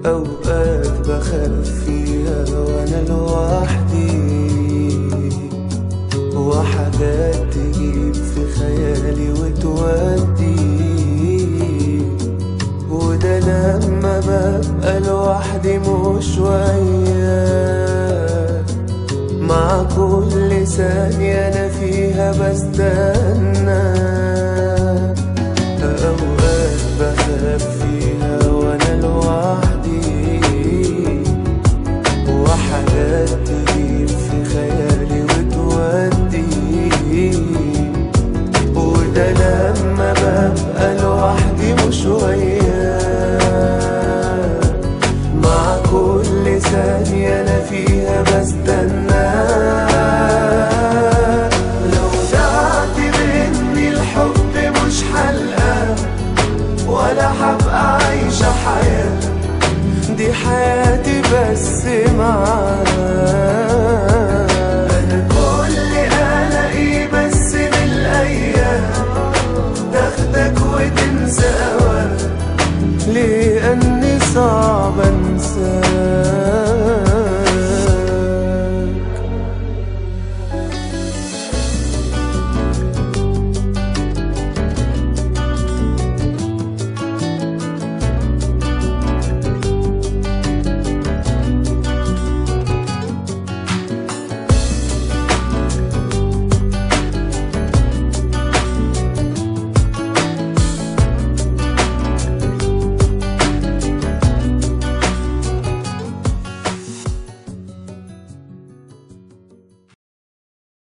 أوقات بخاف فيها وأنا لوحدي وحاجات تجيب في خيالي وتودي وده لما ببقى لوحدي مش وياك مع كل ثانية أنا فيها بستنى أوقات بخاف فيها وأنا لوحدي وحاجات تجيب في خيالي وتودي وده لما ببقى لوحدي مش وياك مع كل ثانية أنا فيها بستنى لو ضاعت مني الحب مش حلقة ولا حبقى عايشة حياة دي حياتي بس معاك